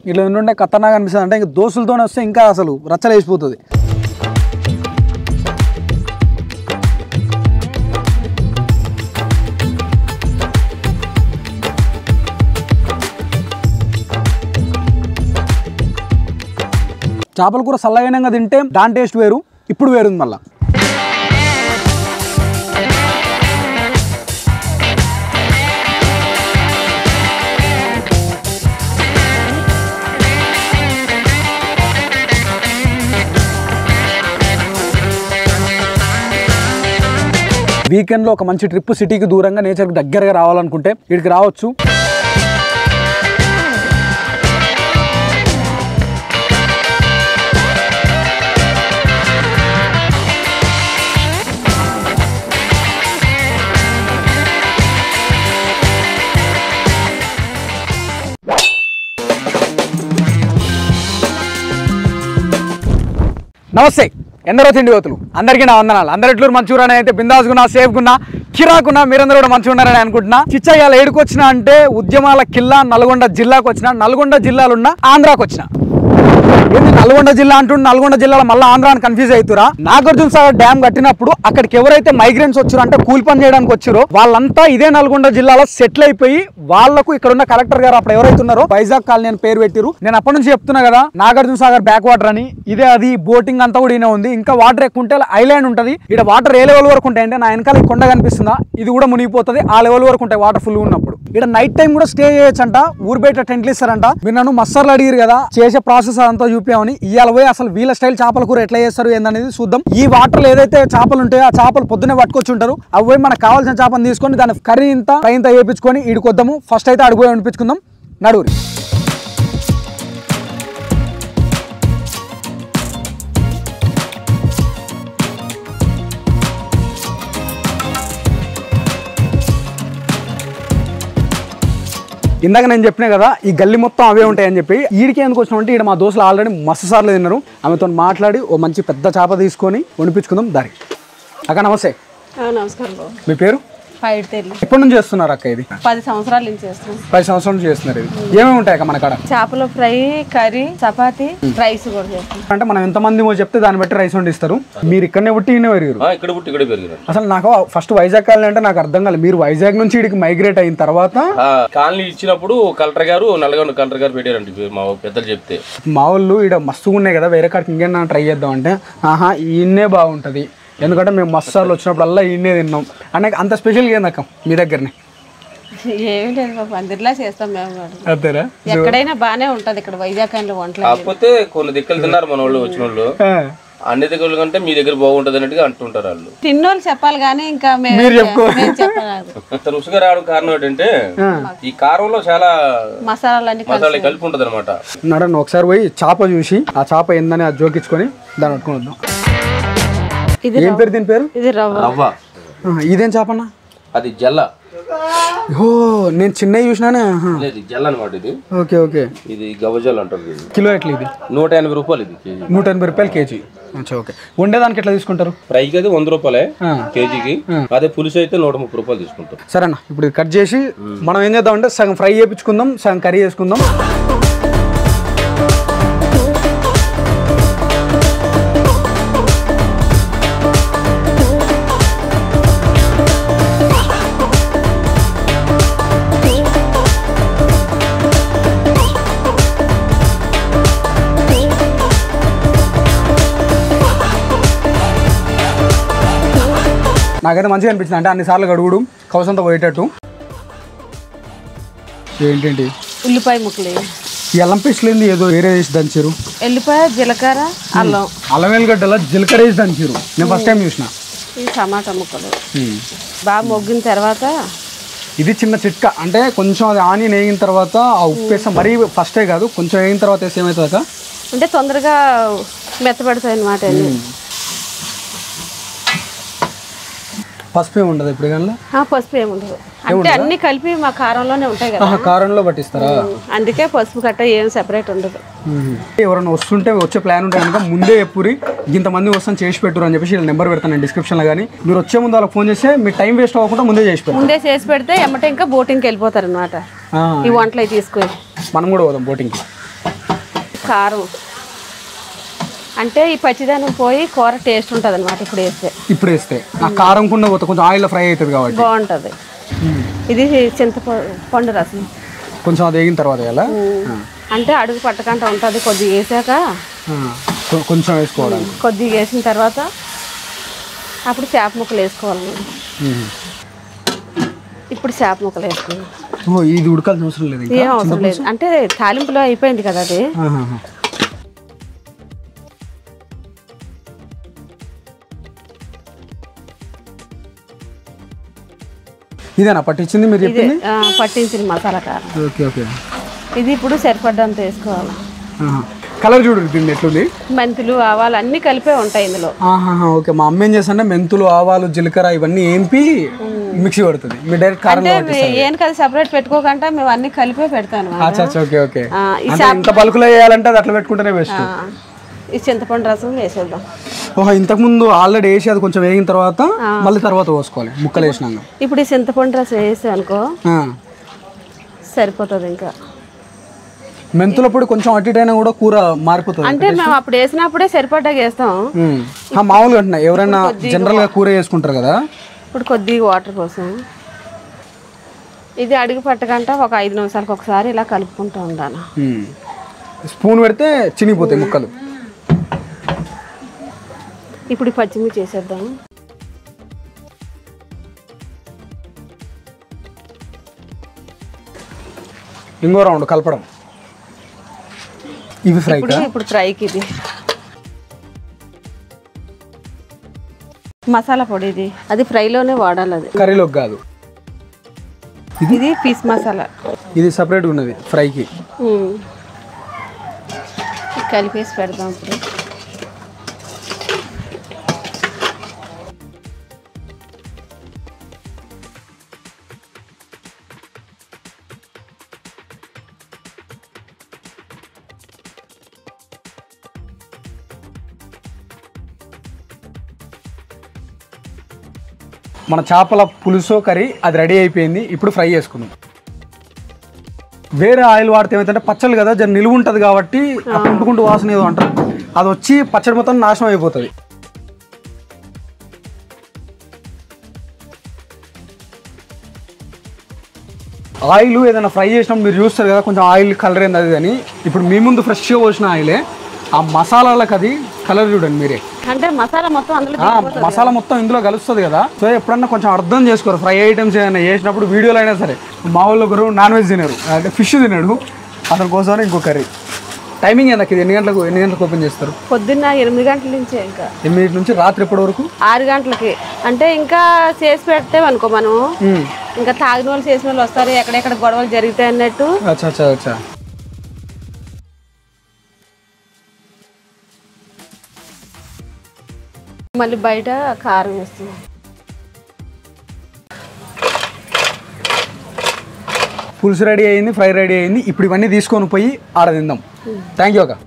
ఇట్లా ఉండే ఖతర్నాగా అనిపిస్తుంది అంటే ఇంకా దోస్తులతోనే వస్తే ఇంకా అసలు రచ్చలేసిపోతుంది చేపల కూర చల్లగైనాక తింటే దాని టేస్ట్ వేరు ఇప్పుడు వేరుంది మళ్ళీ వీకెండ్లో ఒక మంచి ట్రిప్ సిటీకి దూరంగా నేచర్కి దగ్గరగా రావాలనుకుంటే ఇక్కడికి రావచ్చు నమస్తే ఎందరో తిండి పోతులు అందరికీ నా వందనాలు అందరి ఎట్లు మంచిగా అయితే బిందాసుకున్నా సేఫ్గున్నా కిరాకున్నా మీరందరూ కూడా మంచిగా ఉన్నారని అనుకుంటున్నా చిచ్చ ఇవాళ ఏడుకు వచ్చినా అంటే ఉద్యమాల కిల్లా నల్గొండ జిల్లాకు వచ్చిన నల్గొండ జిల్లాలున్న ఆంధ్రాకు వచ్చిన ఏంది నల్గొండ జిల్లా అంటుండే నల్గొండ జిల్లాలో మళ్ళీ ఆంధ్ర అని కన్ఫ్యూజ్ అవుతురా నాగార్జున సాగర్ డ్యామ్ కట్టినప్పుడు అక్కడికి ఎవరైతే మైగ్రెంట్స్ వచ్చారో అంటే కూలి పని చేయడానికి వచ్చారో వాళ్ళంతా ఇదే నల్గొండ జిల్లాలో సెటిల్ అయిపోయి వాళ్ళకు ఇక్కడ ఉన్న కలెక్టర్ గారు అప్పుడు ఎవరైతే ఉన్నారో వైజాగ్ కాలనీ అని పేరు పెట్టిరు నేను అప్పటి నుంచి చెప్తున్నా కదా నాగార్జున సాగర్ బ్యాక్ వాటర్ అని ఇదే అది బోటింగ్ అంతా కూడా ఈయన ఉంది ఇంకా వాటర్ ఎక్కువ ఉంటే ఐలాండ్ ఉంటుంది ఇక్కడ వాటర్ ఏ లెవెల్ వరకు ఉంటాయి అంటే నా వెనకాల ఈ కొండ కనిపిస్తుందా ఇది కూడా మునిగిపోతుంది ఆ లెవెల్ వరకు ఉంటాయి వాటర్ ఫుల్ ఉన్నప్పుడు ఇక్కడ నైట్ టైం కూడా స్టే చేయొచ్చంట ఊరు బయట టెంట్లు ఇస్తారంట మీరు నన్ను మస్సర్లు అడిగారు కదా చేసే ప్రాసెస్ అదంతా చూపామని ఇవాళ పోయి అసలు వీళ్ళ స్టైల్ చేపల కూర ఎట్లా చేస్తారు ఏందనేది చూద్దాం ఈ వాటర్ ఏదైతే చేపలు ఉంటాయో ఆ చేపలు పొద్దునే పట్టుకొచ్చి ఉంటారు అవి పోయి మనకు కావాల్సిన చేపను తీసుకొని దాని కర్రీ ఇంత ఫ్రై ఇంత వేయించుకొని ఇడికొద్దాము ఫస్ట్ అయితే అడుగు అనిపించుకుందాం నడుగురి ఇందాక నేను చెప్పినా కదా ఈ గల్లీ మొత్తం అవే ఉంటాయని చెప్పి ఈడికి ఎందుకు వచ్చినామంటే ఇక్కడ మా దోస్తులు ఆల్రెడీ మస్తు సార్లు తిన్నారు ఆమెతో మాట్లాడి ఓ మంచి పెద్ద చేప తీసుకొని వండిపించుకుందాం దారి అక్క నమస్తే ఆ, నమస్కారం బాబు మీ పేరు ఫైవ్ తెల్లి ఎప్పటి నుంచి చేస్తున్నారు అక్క ఇది పది సంవత్సరాల నుంచి చేస్తున్నాం పది సంవత్సరాల నుంచి చేస్తున్నారు ఇది ఏమేమి ఉంటాయి అక్క మన కాడ చేపల ఫ్రై కర్రీ చపాతి రైస్ కూడా చేస్తాం అంటే మనం ఎంతమంది చెప్తే దాన్ని బట్టి రైస్ వండిస్తారు మీరు ఇక్కడనే పుట్టి ఈయన పెరిగారు ఆ, ఇక్కడ పుట్టి ఇక్కడ పెరిగినాడు అసలు నాకు ఫస్ట్ వైజాగ్ కాలనీ అంటే నాకు అర్థం కాలేదు మీరు వైజాగ్ నుంచి ఇక్కడికి మైగ్రేట్ అయిన తర్వాత ఆ, కాలనీ ఇచ్చినప్పుడు కలెక్టర్ గారు నల్గొండ కలెక్టర్ గారు పెట్టారండి మా పెద్దలు చెప్తే మా వాళ్ళు ఇక్కడ మస్తుగా ఉన్నాయి కదా వేరే కాడికి ఇంకేనా ట్రై చేద్దాం అంటే ఆహా ఈయన్నే బాగుంటుంది ఎందుకంటే మేము మస్తు సార్లు వచ్చినప్పుడల్లా ఈయన్నే తిన్నాం అంటే అంత స్పెషల్గా ఏందక్క మీ దగ్గరనే ఏమి లేదు బాబు అందరిలా చేస్తాం మేము కూడా అంతేరా ఎక్కడైనా బాగానే ఉంటది ఇక్కడ వైజాగ్ లో వంటలు కాకపోతే కొన్ని దిక్కలు తిన్నారు మన వాళ్ళు వచ్చిన వాళ్ళు ఆ, అన్ని దగ్గర కంటే మీ దగ్గర బాగుంటది అన్నట్టుగా అంటుంటారు వాళ్ళు తిన్నోళ్ళు చెప్పాలి కానీ ఇంకా మేము మీరు చెప్పుకో. మేము చెప్పరాదు అంత రుచిగా రావడం కారణం ఏంటంటే ఈ కారంలో చాలా మసాలాలన్నీ మసాలా కలిపి ఉంటది అనమాట నడను ఒకసారి పోయి చేప చూసి ఆ చేప ఏందని అది జోకించుకొని దాన్ని పట్టుకొని వద్దాం ఇది ఏం పేరు దీని పేరు ఇది రవ్వ రవ్వ ఆ, ఇదేం చేపన్న అది జల్ల ఓ నేను చిన్నవి చూసినానే ఆహా. లేదు జల్ల అనమాట ఇది ఓకే ఓకే ఇది గవ్వజల్ అంటారు దీన్ని. కిలో ఎట్లా ఇది నూట ఎనభై రూపాయలు ఇది కేజీ నూట ఎనభై రూపాయలు కేజీ అచ్చా ఓకే వండేదానికి ఎట్లా తీసుకుంటారు ఫ్రైకి అయితే వంద రూపాయలే ఆ. కేజీకి అదే పులుసు అయితే నూట ముప్పై రూపాయలు తీసుకుంటాం సరేనా ఇప్పుడు ఇది కట్ చేసి మనం ఏం చేద్దాం అంటే సగం ఫ్రై చేయించుకుందాం సగం కర్రీ చేసుకుందాం నాకైతే మంచిగా అనిపించింది అంటే అన్నిసార్లు గడుగుడు కవసంతా పోయేటట్టు ఏంటంటి ఉల్లిపాయ ముక్కలు ఈ అల్లం పేస్ట్ లేని ఏదో వేరే వేసి దంచారు ఎల్లిపాయ జీలకర్ర అల్లం అల్లం వెల్లిగడ్డల జీలకర్ర వేసి దంచారు నేను ఫస్ట్ టైం చూసిన ఈ టమాటా ముక్కలు బాగా మొగ్గిన తర్వాత ఇది చిన్న చిట్కా అంటే కొంచెం అది ఆనియన్ వేగిన తర్వాత ఆ ఉప్పు వేస్తాం మరీ ఫస్టే కాదు కొంచెం వేగిన తర్వాత వేస్తే ఏమవుతుంది అక్క అంటే తొందరగా మెత్తపడతాయి అనమాట అన్ని పసుపు ఏమి ఉండదు ఇప్పుడు కానీ ఆ, పసుపు ఏముండదు అంటే అన్ని కలిపి మా కారంలోనే ఉంటాయి కదా కారంలో పట్టిస్తారా అందుకే పసుపు కట్ట ఏం సెపరేట్ ఉండదు మ్మ్. ఎవరైనా వస్తుంటే వచ్చే ప్లాన్ ఉంటే కనుక ముందే ఎప్పురి ఇంతమంది వస్తాను చేసి పెట్టురు అని చెప్పేసి వీళ్ళ నెంబర్ పెడతాను నేను డిస్క్రిప్షన్లో కానీ మీరు వచ్చే ముందు వాళ్ళకి ఫోన్ చేస్తే మీ టైం వేస్ట్ అవ్వకుండా ముందే చేసి పెట్టు ముందే చేసి పెడితే ఎమ్మటే ఇంకా బోటింగ్కి వెళ్ళిపోతారు అనమాట ఆ, ఈ వంటలు అవి తీసుకొని మనం కూడా పోదాం బోటింగ్కి కారం అంటే ఈ పచ్చిదనం పోయి కూర టేస్ట్ ఉంటుంది అనమాట ఇప్పుడు వేస్తే ఇప్పుడు వేస్తే ఆ కారం కుండా పోతే కొంచెం ఆయిల్ ఫ్రై అవుతుంది కాబట్టి బాగుంటుంది ఇది చింతపండు రసం కొంచెం అది వేగిన తర్వాత వేయాలా అంటే అడుగు పట్టకుండా ఉంటుంది కొద్దిగా వేసాక ఆ, కొ- కొంచెం వేసుకోవడానికి కొద్దిగా వేసిన తర్వాత అప్పుడు చేప ముక్కలు వేసుకోవాలి మనం. మ్మ్. ఇప్పుడు చేప ముక్కలు వేసుకున్నాం ఓ ఇది ఉడకాల్సిన అవసరం లేదు ఇంకా ఏం అవసరం లేదు అంటే తాలింపులో అయిపోయింది కదా అది ఆహాహా. ఇదేనా పట్టించింది మీరు ఇదే చెప్పింది ఆ, పట్టించిన మసాలా కారం ఓకే ఓకే ఇది ఇప్పుడు సరిపడ్డంత వేసుకోవాలి ఆహా. కలర్ చూడు దీన్ని ఎట్లుంది మెంతులు ఆవాలు అన్నీ కలిపే ఉంటాయి ఇందులో ఆహాహా, ఓకే మా అమ్మ ఏం చేస్తుంటే మెంతులు ఆవాలు జీలకర్ర ఇవన్నీ ఏంపి మిక్సీ పడుతుంది మీరు డైరెక్ట్ కారంలో అంటే ఏం కదా సపరేట్ పెట్టుకోకుండా మేము అన్ని కలిపే పెడతాను అచ్చా అచ్చా, ఓకే ఓకే ఆ, ఈ అంటే ఇంత బల్కులో వేయాలంటే అది అట్లా పెట్టుకుంటేనే బెస్ట్ ఆ, ఈ చింతపండు రసం వేసేద్దాం ఓహో ఇంతకు ముందు ఆల్రెడీ వేసి అది కొంచెం వేగిన తర్వాత మళ్ళీ తర్వాత పోసుకోవాలి ముక్కలు వేసినాక ఇప్పుడు ఈ చింతపండు రసం వేసాం అనుకో ఆ. సరిపోతుంది ఇంకా మెంతుల పొడి కొంచెం అటు ఇటు అయినా కూడా కూర మారిపోతుంది అంటే మేము అప్పుడు వేసినప్పుడే సరిపడ్డాక వేస్తాం ఉమ్. ఆ, మామూలుగా అంటున్నా ఎవరైనా జనరల్ గా కూర చేసుకుంటారు కదా ఇప్పుడు కొద్దిగా వాటర్ కోసం ఇది అడుగు పట్టకంట ఒక ఐదు నిమిషాలకు ఒకసారి ఇలా కలుపుకుంటూ ఉండాలి ఉమ్. స్పూన్ పెడితే చినిగిపోతాయి ముక్కలు ఇప్పుడు ఈ పచ్చిమిర్చి వేసేద్దాం ఇంకో రౌండ్ కలపడం ఇవి ఫ్రై ఇప్పుడు ఇప్పుడు ఫ్రైకి ఇది మసాలా పొడి ఇది అది ఫ్రైలోనే వాడాలి అది కర్రీలోకి కాదు ఇది పీస్ మసాలా ఇది సపరేట్గా ఉన్నది ఫ్రైకి ఉమ్. కలిపేసి పెడదాం ఇప్పుడు మన చేపల పులుసు కర్రీ అది రెడీ అయిపోయింది ఇప్పుడు ఫ్రై చేసుకుందాం వేరే ఆయిల్ వాడితే ఏమైతే పచ్చళ్ళు కదా జర నిలువ ఉంటుంది కాబట్టి ఆ కుంటుకుంటూ వాసన ఏదో అంటారు అది వచ్చి పచ్చడి మొత్తం నాశనం అయిపోతుంది ఆయిల్ ఏదైనా ఫ్రై చేసినప్పుడు మీరు చూస్తారు కదా కొంచెం ఆయిల్ కలర్ ఏంది అది అని ఇప్పుడు మీ ముందు ఫ్రెష్గా పోసిన ఆయిలే ఆ మసాలాలకు అది కలర్ చూడండి మీరే అంటే మసాలా మొత్తం అందులో ఆ, మసాలా మొత్తం ఇందులో కలుస్తుంది కదా సో ఎప్పుడన్నా కొంచెం అర్థం చేసుకోరు ఫ్రై ఐటమ్స్ ఏదైనా చేసినప్పుడు వీడియోలో అయినా సరే మా వాళ్ళు ఒకరు నాన్ వెజ్ తినరు అంటే ఫిష్ తినడు అతని కోసం ఇంకో కర్రీ టైమింగ్ ఎంత ఇది ఎన్ని గంటలకు ఎన్ని గంటలకు ఓపెన్ చేస్తారు పొద్దున్న ఎనిమిది గంటల నుంచే ఇంకా ఎనిమిది నుంచి రాత్రి ఎప్పటి వరకు ఆరు గంటలకి అంటే ఇంకా చేసి పెడితే అనుకో మనం మ్మ్. ఇంకా తాగిన వాళ్ళు చేసిన వాళ్ళు వస్తారు ఎక్కడెక్కడ గొడవలు జరుగుతాయి అన్నట్టు అచ్చా అచ్చా అచ్చా మళ్ళీ బయట కారం వేస్తున్నాం పులుసు రెడీ అయింది ఫ్రై రెడీ అయింది ఇప్పుడు ఇవన్నీ తీసుకొని పోయి ఆడ తిందాం థ్యాంక్ యూ అక్క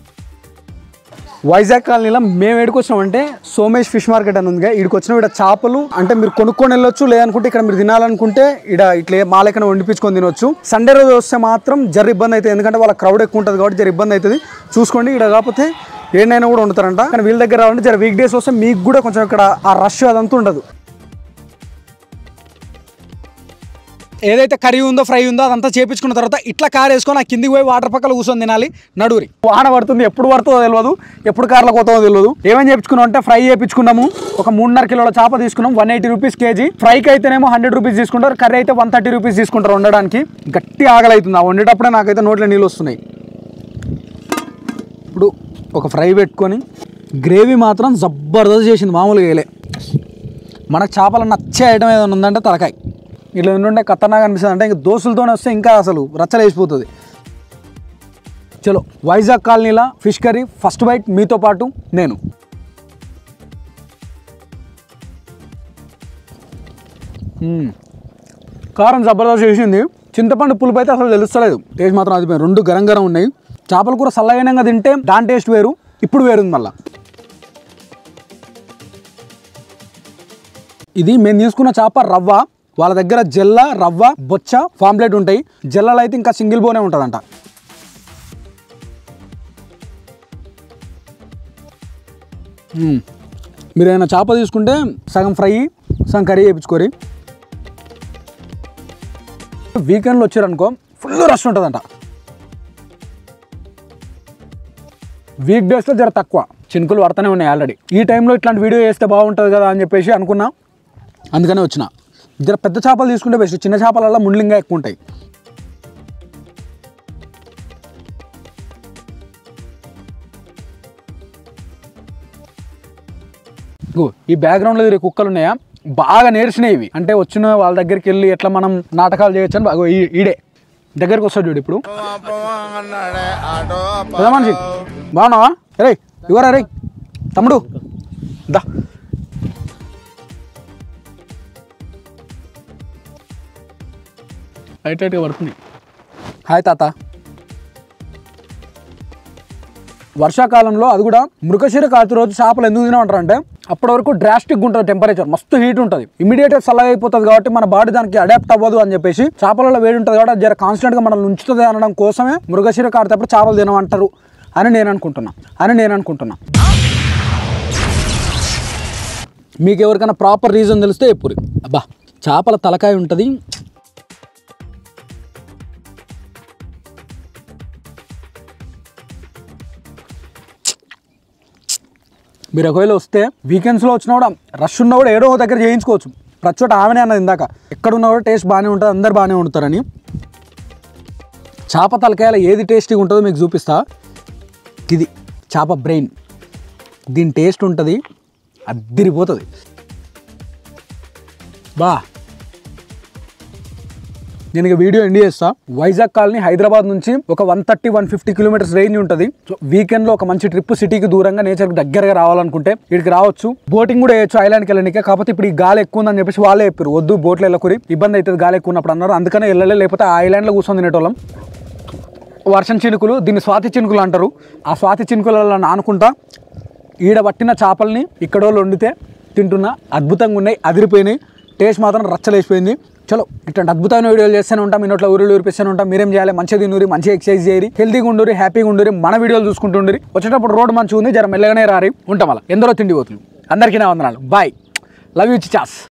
వైజాగ్ కాలనీలో మేము ఏడుకొచ్చినామంటే సోమేష్ ఫిష్ మార్కెట్ అని ఉందిగా ఇక్కడికి వచ్చిన ఇక్కడ చేపలు అంటే మీరు కొనుక్కొని వెళ్ళొచ్చు లేదనుకుంటే ఇక్కడ మీరు తినాలనుకుంటే ఇక్కడ ఇట్లా మా లెక్కన వండిపించుకొని తినొచ్చు సండే రోజు వస్తే మాత్రం జర ఇబ్బంది అవుతుంది ఎందుకంటే వాళ్ళ క్రౌడ్ ఎక్కువ ఉంటుంది కాబట్టి జర ఇబ్బంది అవుతుంది చూసుకోండి ఇక్కడ కాకపోతే ఏడైనా కూడా వండుతారంట కానీ వీళ్ళ దగ్గర రావాలంటే జర వీక్ డేస్ వస్తే మీకు కూడా కొంచెం ఇక్కడ ఆ రష్ అదంతా ఉండదు ఏదైతే కర్రీ ఉందో ఫ్రై ఉందో అదంతా చేపించుకున్న తర్వాత ఇట్లా కార్ వేసుకొని ఆ కిందికి పోయి వాటర్ పక్కన కూర్చొని తినాలి నడువురి వాన పడుతుంది ఎప్పుడు పడుతుందో తెలియదు ఎప్పుడు కార్లో పోతుందో తెలియదు ఏమేమి చేపించుకున్నాం అంటే ఫ్రై చేపించుకున్నాము ఒక మూడున్నర కిలోల చేప తీసుకున్నాం వన్ ఎయిటీ రూపీస్ కేజీ ఫ్రైకి అయితేనేమో హండ్రెడ్ రూపీస్ తీసుకుంటారు కర్రీ అయితే వన్ థర్టీ రూపీస్ తీసుకుంటారు వండడానికి గట్టి ఆకలి అవుతుంది ఆ వండేటప్పుడే నాకైతే నోట్లో నీళ్ళు వస్తున్నాయి ఇప్పుడు ఒక ఫ్రై పెట్టుకొని గ్రేవీ మాత్రం జబర్దస్త్ చేసింది మామూలుగా వేయలే మనకు చేపలు నచ్చే ఐటమ్ ఏదైనా ఉందంటే తలకాయ ఇట్లా ఉండే ఖతర్నాక్ అనిపిస్తుంది అంటే ఇంకా దోస్తులతోనే వస్తే ఇంకా అసలు రచ్చలేసిపోతుంది చలో వైజాగ్ కాలనీలో ఫిష్ కర్రీ ఫస్ట్ బైట్ మీతో పాటు నేను మ్మ్. కారం జబర్దస్త్ చేసింది చింతపండు పులుపు అయితే అసలు తెలుస్తలేదు టేస్ట్ మాత్రం అది రెండు గరం గరం ఉన్నాయి చేపలు కూర చల్లగైనంగా తింటే దాని టేస్ట్ వేరు ఇప్పుడు వేరుంది మళ్ళీ ఇది మేము తీసుకున్న చేప రవ్వ వాళ్ళ దగ్గర జల్ల రవ్వ బొచ్చ ఫాంప్లెట్ ఉంటాయి జల్లలు అయితే ఇంకా సింగిల్ బోనే ఉంటుందంట మ్మ్. మీరు ఏమైనా చేప తీసుకుంటే సగం ఫ్రై సగం కర్రీ వేయించుకోరి వీకెండ్లో వచ్చారనుకో ఫుల్ రష్ ఉంటుందంట వీక్ డేస్లో జర తక్కువ చినుకులు పడుతూనే ఉన్నాయి ఆల్రెడీ ఈ టైంలో ఇట్లాంటి వీడియో చేస్తే బాగుంటుంది కదా అని చెప్పేసి అనుకున్నా అందుకనే వచ్చిన జర పెద్ద చేపలు తీసుకుంటే బెస్ట్ చిన్న చేపలలో ముళ్ళింగా ఎక్కువ ఉంటాయి ఇగో, ఈ బ్యాక్గ్రౌండ్లో తిరిగే కుక్కలు ఉన్నాయా బాగా నేర్చినాయి ఇవి అంటే వచ్చిన వాళ్ళ దగ్గరికి వెళ్ళి ఎట్లా మనం నాటకాలు చేయొచ్చు అని బాగా ఈ- ఈడే దగ్గరికి వస్తాడు చూడు ఇప్పుడు పెద్ద మనిషి బాగున్నావా రే ఇవరా రే తమ్ముడు దా లైట్ లైట్గా పడుతుంది హాయ్ తాత వర్షాకాలంలో అది కూడా మృగశిర కాతి రోజు చేపలు ఎందుకు తినమంటారు అంటే అప్పటి వరకు డ్రాస్టిక్ ఉంటుంది టెంపరేచర్ మస్తు హీట్ ఉంటుంది ఇమీడియట్ చల్లగా అయిపోతుంది కాబట్టి మన బాడీ దానికి అడాప్ట్ అవ్వదు అని చెప్పేసి చేపలలో వేడి ఉంటుంది కాబట్టి అది జర కాన్స్టెంట్ గా మనల్ని ఉంచుతుంది అనడం కోసమే మృగశిర కాడితేప్పుడు చేపలు తినమంటారు అని నేను అనుకుంటున్నా అని నేను అనుకుంటున్నా మీకు ఎవరికైనా ప్రాపర్ రీజన్ తెలిస్తే ఎప్పుడు అబ్బా చేపల తలకాయ ఉంటుంది మీరు ఒకవేళ వస్తే వీకెండ్స్లో వచ్చినా కూడా రష్ ఉన్నా కూడా ఏడో ఒక దగ్గర చేయించుకోవచ్చు ప్రతి చోట ఆమెనే అన్నది ఇందాక ఎక్కడ ఉన్నా కూడా టేస్ట్ బాగానే ఉంటుంది అందరు బాగానే వండుతారని చేప తలకాయల ఏది టేస్టీగా ఉంటుందో మీకు చూపిస్తా ఇది చేప బ్రెయిన్ దీని టేస్ట్ ఉంటుంది అద్దిరిపోతుంది బా నేను ఇక వీడియో ఎండ్ చేస్తా వైజాగ్ కాలనీ హైదరాబాద్ నుంచి ఒక one thirty one fifty kilometres range ఉంటుంది సో వీకెండ్ లో ఒక మంచి ట్రిప్ సిటీకి దూరంగా నేచర్కి దగ్గరగా రావాలనుకుంటే ఇక్కడికి రావచ్చు బోటింగ్ కూడా వేయచ్చు ఐలాండ్కి వెళ్ళడానికి కాకపోతే ఇప్పుడు ఈ గాలి ఎక్కువ ఉందని చెప్పేసి వాళ్ళే చెప్పారు వద్దు బోట్లో వెళ్ళకూరి ఇబ్బంది అవుతుంది గాలి ఎక్కువ ఉన్నప్పుడు అన్నారు అందుకనే వెళ్ళలే లేకపోతే ఆ ఐలాండ్లో కూర్చొని తినేటోళ్ళం వర్షం చినుకులు దీన్ని స్వాతి చినుకులు అంటారు ఆ స్వాతి చినుకులలో నానుకుంటా ఈడ పట్టిన చేపల్ని ఇక్కడ వాళ్ళు వండితే తింటున్నా అద్భుతంగా ఉన్నాయి అదిరిపోయినాయి టేస్ట్ మాత్రం రచ్చలేసిపోయింది చలో ఇట్లాంటి అద్భుతమైన వీడియోలు చేస్తూనే ఉంటాం మీ నోట్లో ఊరిలో ఊరిపిస్తూనే ఉంటాం మీరేం చేయాలి మంచిగా తినూరి మంచిగా ఎక్సర్సైజ్ చేయరి హెల్తీగా ఉండురి హ్యాపీగా ఉండురి మన వీడియోలు చూసుకుంటుండ్రి వచ్చేటప్పుడు రోడ్ మంచిగా ఉంది జర మెల్లగానే రారి ఉంటాం అలా ఎందరో తిండి పోతుంది అందరికీ నా వందనాలు బాయ్ లవ్ యూ చాస్